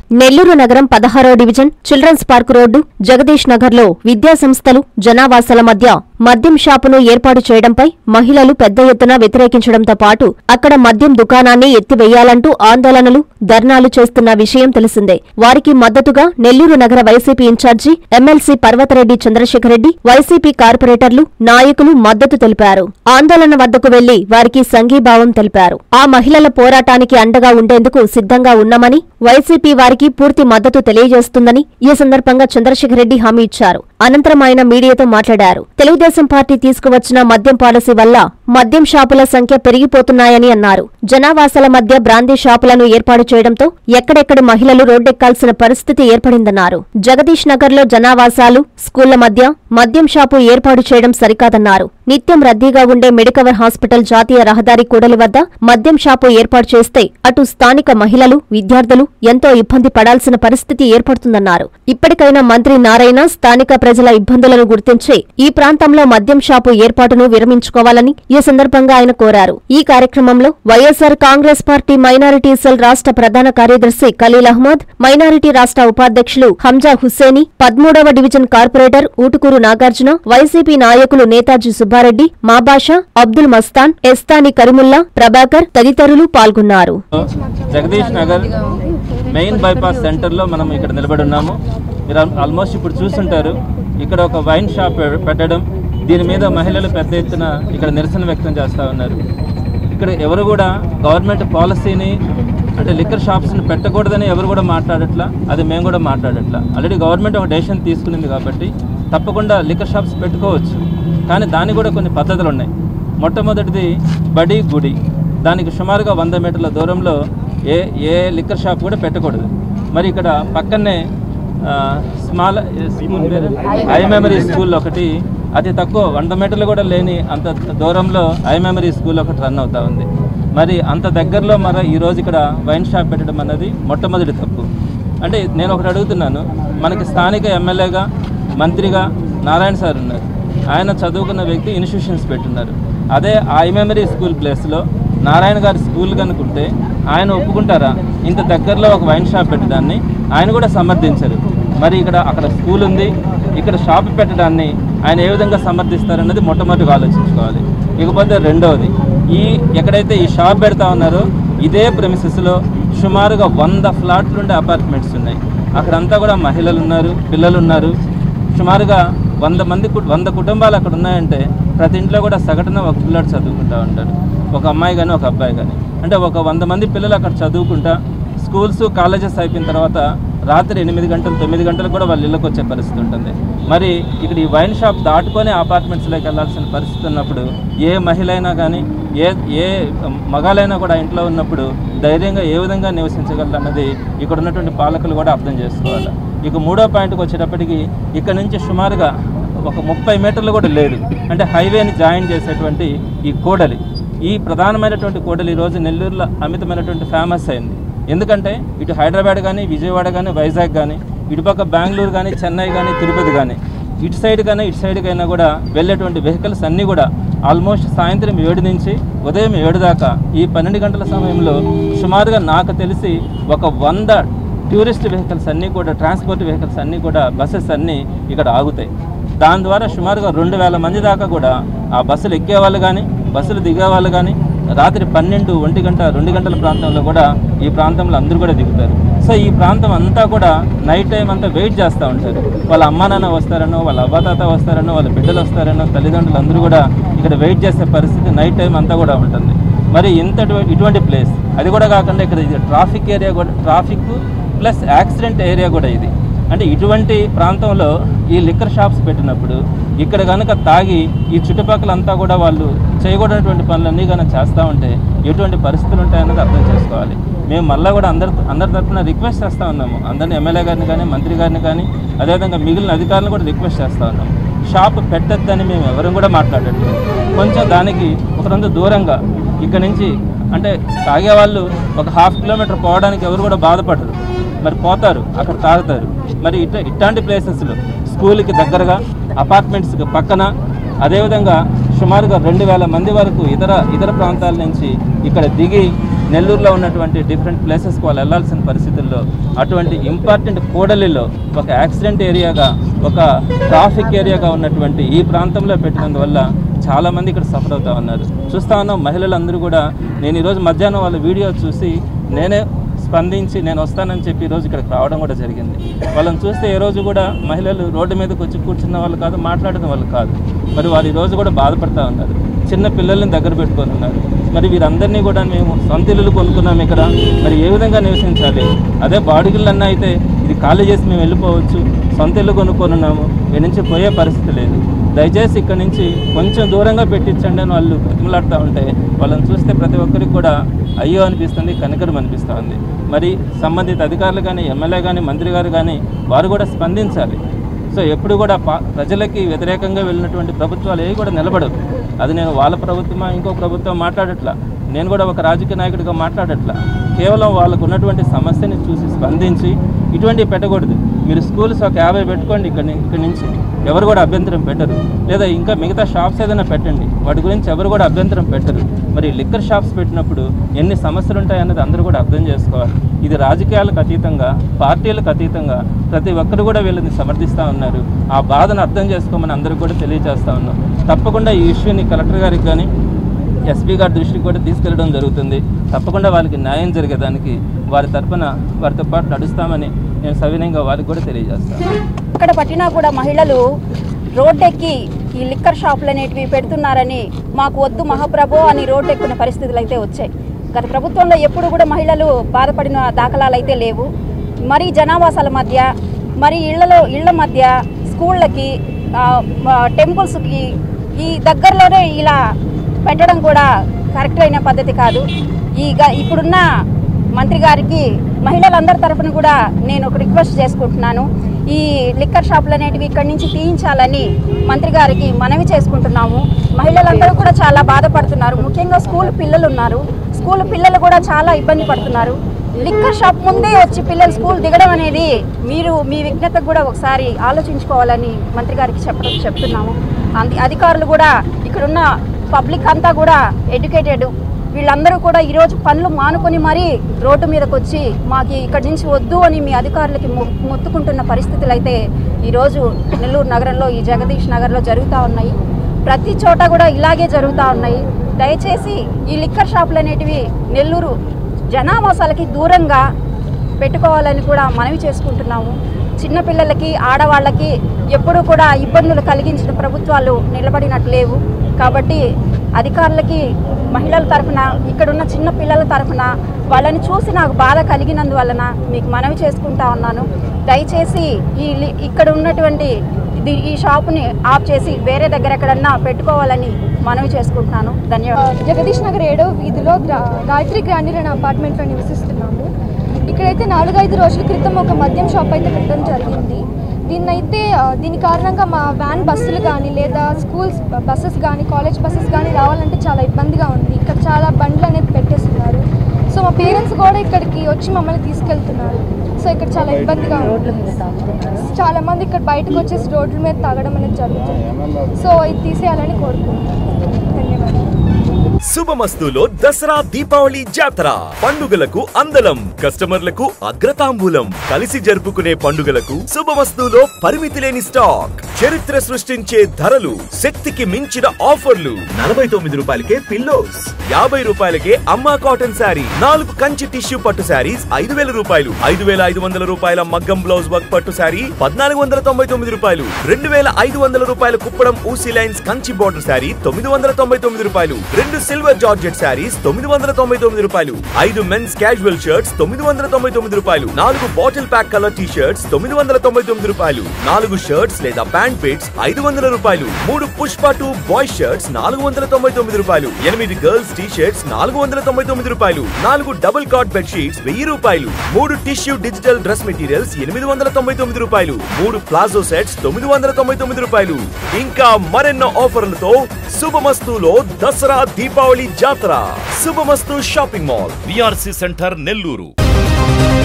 నెల్లూరు నగరం పదహారో division children's park road Jagadish నగర్లో విద్యా సంస్థలు జనావాసాల మధ్య మద్యం షాపును ఏర్పాటు చేయడంపై మహిళలు పెద్ద ఎత్తున వ్యతిరేకించడంతో పాటు అక్కడ మద్యం దుకాణాన్ని ఎత్తివేయాలంటూ ఆందోళనలు ధర్నాలు చేస్తున్న విషయం తెలిసిందే వారికి మద్దతుగా నెల్లూరు నగర వైసీపీ ఇన్ఛార్జి ఎమ్మెల్సీ పర్వతరెడ్డి చంద్రశేఖరరెడ్డి వైసీపీ కార్పొరేటర్లు నాయకులు మద్దతు తెలిపారు ఆందోళన వద్దకు వెళ్లి వారికి సంఘీభావం తెలిపారు ఆ మహిళల పోరాటానికి అండగా ఉండేందుకు సిద్ధంగా ఉన్నామని వైసీపీ వారికి పూర్తి మద్దతు తెలియజేస్తుందని ఈ సందర్భంగా చంద్రశేఖరరెడ్డి హామీ ఇచ్చారు అనంతరం ఆయన మీడియాతో మాట్లాడారు తెలుగుదేశం పార్టీ తీసుకువచ్చిన మద్యం పాలసీ వల్ల మద్యం షాపుల సంఖ్య పెరిగిపోతున్నాయని అన్నారు జనావాసాల మధ్య బ్రాందీ షాపులను ఏర్పాటు చేయడంతో ఎక్కడెక్కడ మహిళలు రోడ్డెక్కాల్సిన పరిస్థితి ఏర్పడిందన్నారు జగదీష్ నగర్లో జనావాసాలు స్కూళ్ల మధ్య మద్యం షాపు ఏర్పాటు చేయడం సరికాదన్నారు నిత్యం రద్దీగా ఉండే మెడికవర్ హాస్పిటల్ జాతీయ రహదారి కూడలి వద్ద మద్యం షాపు ఏర్పాటు చేస్తే అటు స్థానిక మహిళలు విద్యార్థులు ఎంతో ఇబ్బంది పడాల్సిన పరిస్థితి ఏర్పడుతుందన్నారు ఇప్పటికైనా మంత్రి నారాయణ స్థానిక ప్రజల ఇబ్బందులను గుర్తించి ఈ ప్రాంతంలో మద్యం షాపు ఏర్పాటును విరమించుకోవాలని ఈ సందర్భంగా ఆయన కోరారు ఈ కార్యక్రమంలో YSR Congress party minority cell రాష్ట్ర ప్రధాన కార్యదర్శి ఖలీల్ అహ్మద్ మైనారిటీ రాష్ట్ర ఉపాధ్యక్షులు హంజా హుస్సేని పదమూడవ division corporator Utukuru Nagarjuna YCP నాయకులు నేతాజీ సుబ్బారెడ్డి మాబాషా అబ్దుల్ మస్తాన్ ఎస్తాని కరిముల్లా ప్రభాకర్ తదితరులు పాల్గొన్నారు జగదీష్ నగర్ మెయిన్ బైపాస్ సెంటర్లో మనం ఇక్కడ నిలబడి ఉన్నాము మీరు ఆల్- ఆల్మోస్ట్ ఇప్పుడు చూస్తుంటారు ఇక్కడ ఒక వైన్ షాప్ పె- పెట్టడం దీని మీద మహిళలు పెద్ద ఎత్తున ఇక్కడ నిరసన వ్యక్తం చేస్తూ ఉన్నారు ఇక్కడ ఎవరు కూడా గవర్నమెంట్ పాలసీని అంటే లిక్కర్ షాప్స్ని పెట్టకూడదని ఎవరు కూడా మాట్లాడట్లా అది మేము కూడా మాట్లాడట్లా ఆల్రెడీ గవర్నమెంట్ ఒక డెసిషన్ తీసుకునింది కాబట్టి తప్పకుండా లిక్కర్ షాప్స్ పెట్టుకోవచ్చు కానీ దానికి కూడా కొన్ని పద్ధతులు ఉన్నాయి మొట్టమొదటిది బడి గుడి దానికి సుమారుగా వంద మీటర్ల దూరంలో ఏ ఏ లిక్కర్ షాప్ కూడా పెట్టకూడదు మరి ఇక్కడ పక్కనే ఆ, స్మాల్ ఏ స్కూల్ పేరు ఐ మెమరీ స్కూల్ ఒకటి అతి తక్కువ వంద మీటర్లు కూడా లేని అంత దూరంలో ఐ మెమరీ స్కూల్ ఒకటి రన్ అవుతా ఉంది మరి అంత దగ్గరలో మరి ఈరోజు ఇక్కడ వైన్ షాప్ పెట్టడం అన్నది మొట్టమొదటి తప్పు అంటే నేను ఒకటి అడుగుతున్నాను మనకి స్థానిక ఎమ్మెల్యేగా మంత్రిగా నారాయణ సార్ ఉన్నారు ఆయన చదువుకున్న వ్యక్తి ఇన్స్టిట్యూషన్స్ పెట్టున్నారు అదే ఐ మెమరీ స్కూల్ ప్లేస్లో నారాయణ గారి స్కూల్ కనుకుంటే ఆయన ఒప్పుకుంటారా ఇంత దగ్గరలో ఒక వైన్ షాప్ పెట్టడాన్ని ఆయన కూడా సమర్థించరు మరి ఇక్కడ అక్కడ స్కూల్ ఉంది ఇక్కడ షాప్ పెట్టడాన్ని ఆయన ఏ విధంగా సమర్థిస్తారన్నది మొట్టమొదటిగా ఆలోచించుకోవాలి ఇకపోతే రెండవది ఈ ఎక్కడైతే ఈ షాప్ పెడతా ఉన్నారో ఇదే ప్రెమిసెస్లో సుమారుగా వంద ఫ్లాట్లు ఉండే అపార్ట్మెంట్స్ ఉన్నాయి అక్కడంతా కూడా మహిళలు ఉన్నారు పిల్లలు ఉన్నారు సుమారుగా వంద మంది కు- వంద కుటుంబాలు అక్కడ ఉన్నాయంటే ప్రతి ఇంట్లో కూడా సగటున ఒక పిల్లాడు చదువుకుంటా ఉంటాడు ఒక అమ్మాయి కానీ ఒక అబ్బాయి కానీ అంటే ఒక వంద మంది పిల్లలు అక్కడ చదువుకుంటా స్కూల్స్ కాలేజెస్ అయిపోయిన తర్వాత రాత్రి ఎనిమిది గంటలు తొమ్మిది గంటలకు కూడా వాళ్ళ ఇళ్ళకి వచ్చే పరిస్థితి ఉంటుంది మరి ఇక్కడ ఈ వైన్ షాప్ దాటుకొని అపార్ట్మెంట్స్లోకి వెళ్ళాల్సిన పరిస్థితి ఉన్నప్పుడు ఏ మహిళ అయినా కానీ ఏ ఏ మగాలైనా కూడా ఆ ఇంట్లో ఉన్నప్పుడు ధైర్యంగా ఏ విధంగా నివసించగలరు అన్నది ఇక్కడ ఉన్నటువంటి పాలకులు కూడా అర్థం చేసుకోవాలి ఇక మూడో పాయింట్కి వచ్చేటప్పటికి ఇక్కడ నుంచి సుమారుగా ఒక ముప్పై మీటర్లు కూడా లేదు అంటే హైవేని జాయిన్ చేసేటువంటి ఈ కోడలి ఈ ప్రధానమైనటువంటి కోడలి ఈరోజు నెల్లూరులో అమితమైనటువంటి ఫేమస్ అయింది ఎందుకంటే ఇటు హైదరాబాద్ కానీ విజయవాడ కానీ వైజాగ్ కానీ ఇటుపక్క బెంగళూరు కానీ చెన్నై కానీ తిరుపతి కానీ ఇటు సైడ్ కానీ ఇటు సైడ్ కైనా కూడా వెళ్ళేటువంటి వెహికల్స్ అన్నీ కూడా ఆల్మోస్ట్ సాయంత్రం ఏడు నుంచి ఉదయం ఏడు దాకా ఈ పన్నెండు గంటల సమయంలో సుమారుగా నాకు తెలిసి ఒక వంద టూరిస్ట్ వెహికల్స్ అన్నీ కూడా ట్రాన్స్పోర్ట్ వెహికల్స్ అన్నీ కూడా బస్సెస్ అన్నీ ఇక్కడ ఆగుతాయి దాని ద్వారా సుమారుగా రెండు వేల మంది దాకా కూడా ఆ బస్సులు ఎక్కేవాళ్ళు కానీ బస్సులు దిగేవాళ్ళు కానీ రాత్రి పన్నెండు ఒంటి గంట రెండు గంటల ప్రాంతంలో కూడా ఈ ప్రాంతంలో అందరూ కూడా దిగుతారు సో ఈ ప్రాంతం అంతా కూడా నైట్ టైం అంతా వెయిట్ చేస్తూ ఉంటారు వాళ్ళ అమ్మా నాన్న వస్తారనో వాళ్ళ అవ్వతాత వస్తారనో వాళ్ళ బిడ్డలు వస్తారనో తల్లిదండ్రులు అందరూ కూడా ఇక్కడ వెయిట్ చేసే పరిస్థితి నైట్ టైం అంతా కూడా ఉంటుంది మరి ఇంత ఇటువంటి ప్లేస్ అది కూడా కాకుండా ఇక్కడ ఇది ట్రాఫిక్ ఏరియా కూడా ట్రాఫిక్ ప్లస్ యాక్సిడెంట్ ఏరియా కూడా ఇది అంటే ఇటువంటి ప్రాంతంలో ఈ లిక్కర్ షాప్స్ పెట్టినప్పుడు ఇక్కడ కనుక తాగి ఈ చుట్టుపక్కల అంతా కూడా వాళ్ళు చేయకూడనటువంటి పనులన్నీ కనుక చేస్తూ ఉంటే ఎటువంటి పరిస్థితులు ఉంటాయన్నది అర్థం చేసుకోవాలి మేము మళ్ళీ కూడా అందరి అందరి తరఫున రిక్వెస్ట్ చేస్తూ ఉన్నాము అందరిని ఎమ్మెల్యే గారిని కానీ మంత్రి గారిని కానీ అదేవిధంగా మిగిలిన అధికారులను కూడా రిక్వెస్ట్ చేస్తూ ఉన్నాము షాప్ పెట్టద్దని మేము ఎవరు కూడా మాట్లాడట్లేదు కొంచెం దానికి ఒక రెండు దూరంగా ఇక్కడ నుంచి అంటే తాగే వాళ్ళు ఒక హాఫ్ కిలోమీటర్ పోవడానికి ఎవరు కూడా బాధపడరు మరి పోతారు అక్కడ తాగుతారు మరి ఇట ఇట్లాంటి ప్లేసెస్లో స్కూల్కి దగ్గరగా అపార్ట్మెంట్స్కి పక్కన అదేవిధంగా సుమారుగా రెండు వేల మంది వరకు ఇతర ఇతర ప్రాంతాల నుంచి ఇక్కడ దిగి నెల్లూరులో ఉన్నటువంటి డిఫరెంట్ ప్లేసెస్కి వాళ్ళు వెళ్ళాల్సిన పరిస్థితుల్లో అటువంటి ఇంపార్టెంట్ కూడలిలో ఒక యాక్సిడెంట్ ఏరియాగా ఒక ట్రాఫిక్ ఏరియాగా ఉన్నటువంటి ఈ ప్రాంతంలో పెట్టినందువల్ల చాలామంది ఇక్కడ సఫర్ అవుతా ఉన్నారు చూస్తా ఉన్నాం మహిళలందరూ కూడా నేను ఈరోజు మధ్యాహ్నం వాళ్ళ వీడియో చూసి నేనే స్పందించి నేను వస్తానని చెప్పి ఈరోజు ఇక్కడికి రావడం కూడా జరిగింది వాళ్ళని చూస్తే ఏ రోజు కూడా మహిళలు రోడ్డు మీదకి వచ్చి కూర్చున్న వాళ్ళు కాదు మాట్లాడిన వాళ్ళు కాదు మరి వారు ఈ రోజు కూడా బాధపడతా ఉన్నారు చిన్న పిల్లల్ని దగ్గర పెట్టుకొని ఉన్నారు మరి వీరందరినీ కూడా మేము సొంత ఇల్లులు కొనుక్కున్నాం ఇక్కడ మరి ఏ విధంగా నివసించాలి అదే బాడిగిళ్ళు అన్న అయితే ఇది ఖాళీ చేసి మేము వెళ్ళిపోవచ్చు సొంత ఇల్లు కొనుక్కొని ఉన్నాము మీ నుంచి పోయే పరిస్థితి లేదు దయచేసి ఇక్కడ నుంచి కొంచెం దూరంగా పెట్టించండి అని వాళ్ళు ప్రతిమలాడుతూ ఉంటే వాళ్ళని చూస్తే ప్రతి ఒక్కరికి కూడా అయ్యో అనిపిస్తుంది కనికరం అనిపిస్తుంది మరి సంబంధిత అధికారులు కానీ ఎమ్మెల్యే కానీ మంత్రి గారు కానీ వారు కూడా స్పందించాలి సో ఎప్పుడు కూడా పా- ప్రజలకి వ్యతిరేకంగా వెళ్ళినటువంటి ప్రభుత్వాలు ఏవి కూడా నిలబడవు అది నేను వాళ్ళ ప్రభుత్వమా ఇంకో ప్రభుత్వం మాట్లాడట్లా నేను కూడా ఒక రాజకీయ నాయకుడిగా మాట్లాడట్లా కేవలం వాళ్ళకు ఉన్నటువంటి సమస్యని చూసి స్పందించి ఇటువంటివి పెట్టకూడదు మీరు స్కూల్స్ ఒక యాభై పెట్టుకోండి ఇక్కడ ఇక్కడి నుంచి ఎవరు కూడా అభ్యంతరం పెట్టరు లేదా ఇంకా మిగతా షాప్స్ ఏదైనా పెట్టండి వాటి గురించి ఎవరు కూడా అభ్యంతరం పెట్టరు మరి లిక్కర్ షాప్స్ పెట్టినప్పుడు ఎన్ని సమస్యలు ఉంటాయన్నది అందరూ కూడా అర్థం చేసుకోవాలి ఇది రాజకీయాలకు అతీతంగా పార్టీలకు అతీతంగా ప్రతి ఒక్కరు కూడా వీళ్ళని సమర్థిస్తూ ఉన్నారు ఆ బాధను అర్థం చేసుకోమని అందరికీ కూడా తెలియజేస్తా ఉన్నాం తప్పకుండా ఈ ఇష్యూని కలెక్టర్ గారికి కానీ ఎస్పీ గారి దృష్టికి కూడా తీసుకెళ్ళడం జరుగుతుంది తప్పకుండా వాళ్ళకి న్యాయం జరిగేదానికి వారి తరపున వారితో పాటు నడుస్తామని నేను సవినయంగా వారికి కూడా తెలియజేస్తాను ఇక్కడ పట్టినా కూడా మహిళలు రోడ్డెక్కి ఈ లిక్కర్ షాపులు అనేటివి పెడుతున్నారని మాకు వద్దు మహాప్రభు అని రోడ్డు ఎక్కున్న పరిస్థితులు అయితే వచ్చాయి గత ప్రభుత్వంలో ఎప్పుడు కూడా మహిళలు బాధపడిన దాఖలాలు అయితే లేవు మరి జనావాసాల మధ్య మరి ఇళ్లలో ఇళ్ల మధ్య స్కూళ్ళకి ఆ, ఆ, టెంపుల్స్కి ఈ దగ్గరలోనే ఇలా పెట్టడం కూడా కరెక్ట్ అయిన పద్ధతి కాదు ఈ గ- ఇప్పుడున్న మంత్రి గారికి మహిళలందరి తరపున కూడా నేను ఒక రిక్వెస్ట్ చేసుకుంటున్నాను ఈ లిక్కర్ షాపులు అనేటివి ఇక్కడి నుంచి తీయించాలని మంత్రి గారికి మనవి చేసుకుంటున్నాము మహిళలందరూ కూడా చాలా బాధపడుతున్నారు ముఖ్యంగా స్కూల్ పిల్లలు ఉన్నారు స్కూల్ పిల్లలు కూడా చాలా ఇబ్బంది పడుతున్నారు లిక్కర్ షాప్ ముందే వచ్చి పిల్లలు స్కూల్ దిగడం అనేది మీరు మీ విజ్ఞతకు కూడా ఒకసారి ఆలోచించుకోవాలని మంత్రి గారికి చెప్పడం చెప్తున్నాము అంది అధికారులు కూడా ఇక్కడున్న పబ్లిక్ అంతా కూడా ఎడ్యుకేటెడ్ వీళ్ళందరూ కూడా ఈరోజు పనులు మానుకొని మరీ రోడ్డు మీదకి వచ్చి మాకు ఇక్కడి నుంచి వద్దు అని మీ అధికారులకి మొ- మొత్తుకుంటున్న పరిస్థితులు అయితే ఈరోజు నెల్లూరు నగరంలో ఈ జగదీష్ నగర్లో జరుగుతూ ఉన్నాయి ప్రతి చోట కూడా ఇలాగే జరుగుతూ ఉన్నాయి దయచేసి ఈ లిక్కర్ షాపులు అనేటివి నెల్లూరు జనావాసాలకి దూరంగా పెట్టుకోవాలని కూడా మనవి చేసుకుంటున్నాము చిన్నపిల్లలకి ఆడవాళ్ళకి ఎప్పుడూ కూడా ఇబ్బందులు కలిగించిన ప్రభుత్వాలు నిలబడినట్టు లేవు కాబట్టి అధికారులకి మహిళల తరఫున ఇక్కడున్న చిన్న పిల్లల తరఫున వాళ్ళని చూసి నాకు బాధ కలిగినందువలన మీకు మనవి చేసుకుంటా ఉన్నాను దయచేసి ఈ లి- ఇక్కడ ఉన్నటువంటి ఇది- ఈ షాపుని ఆఫ్ చేసి వేరే దగ్గర ఎక్కడన్నా పెట్టుకోవాలని మనవి చేసుకుంటున్నాను ధన్యవాదాలు జగదీష్ నగర్ ఏడవ వీధిలో గ్రా గాయత్రి గ్రాండీర్ అనే అపార్ట్మెంట్లో నివసిస్తున్నాము ఇక్కడైతే నాలుగైదు రోజుల క్రితం ఒక మద్యం షాప్ అయితే పెట్టడం జరిగింది దీన్నైతే ఆ, దీని కారణంగా మా వ్యాన్ బస్సులు కానీ లేదా స్కూల్స్ బస్సెస్ కానీ కాలేజ్ బస్సెస్ కానీ రావాలంటే చాలా ఇబ్బందిగా ఉంది ఇక్కడ చాలా బండ్లు అనేది పెట్టేస్తున్నారు సో మా పేరెంట్స్ కూడా ఇక్కడికి వచ్చి మమ్మల్ని తీసుకెళ్తున్నారు సో ఇక్కడ చాలా ఇబ్బందిగా ఉంది చాలా మంది ఇక్కడ బయటకు వచ్చేసి రోడ్ల మీద తాగడం అనేది జరుగుతుంది సో ఇది తీసేయాలని కోరుకుంటున్నాను ధన్యవాదాలు శుభమస్తులో దసరా దీపావళి జాతర పండుగలకు అందలం కస్టమర్లకు అగ్రతాంబూలం కలిసి జరుపుకునే పండుగలకు శుభమస్తులో పరిమితి లేని స్టాక్ చరిత్ర సృష్టించే ధరలు శక్తికి మించిన ఆఫర్లు నలభై తొమ్మిది రూపాయలకే పిల్లోస్ యాభై రూపాయలకే అమ్మా కాటన్ శారీ నాలుగు కంచి టిష్యూ పట్టు శారీస్ ఐదు వేల రూపాయలు ఐదు వేల ఐదు వందల రూపాయల మగ్గం బ్లౌజ్ వర్క్ పట్టు శారీ పద్నాలుగు వందల తొంభై తొమ్మిది రూపాయలు రెండు వేల ఐదు వందల రూపాయల కుప్పడం ఊసీ లైన్స్ కంచి బోర్డర్ శారీ తొమ్మిది వందల తొంభై తొమ్మిది రూపాయలు రెండు సిల్వర్ జార్జెట్ శారీస్ తొమ్మిది వందల తొంభై తొమ్మిది రూపాయలు ఐదు మెన్స్ క్యాజువల్ షర్ట్స్ తొమ్మిది వందల తొంభై తొమ్మిది రూపాయలు నాలుగు bottle pack colour T shirts తొమ్మిది వందల తొంభై తొమ్మిది రూపాయలు నాలుగు షర్ట్స్ లేదా ప్యాంట్ పిట్స్ ఐదు వందల రూపాయలు మూడు పుష్ప టూ బాయ్ షర్ట్స్ నాలుగు వందల తొంభై తొమ్మిది రూపాయలు ఎనిమిది గర్ల్స్ టీ షర్ట్స్ నాలుగు వందల తొంభై తొమ్మిది రూపాయలు నాలుగు డబుల్ కాట్ బెడ్ షీట్స్ వెయ్యి రూపాయలు మూడు టిష్యూ డిజిటల్ డ్రెస్ మెటీరియల్స్ ఎనిమిది వందల తొంభై తొమ్మిది రూపాయలు మూడు ప్లాజో సెట్స్ తొమ్మిది వందల తొంభై తొమ్మిది రూపాయలు ఇంకా మరెన్నో ఆఫర్లతో శుభమస్తులో దసరా దీపావళి జాతర Shubhamastu shopping mall VRC centre Nellore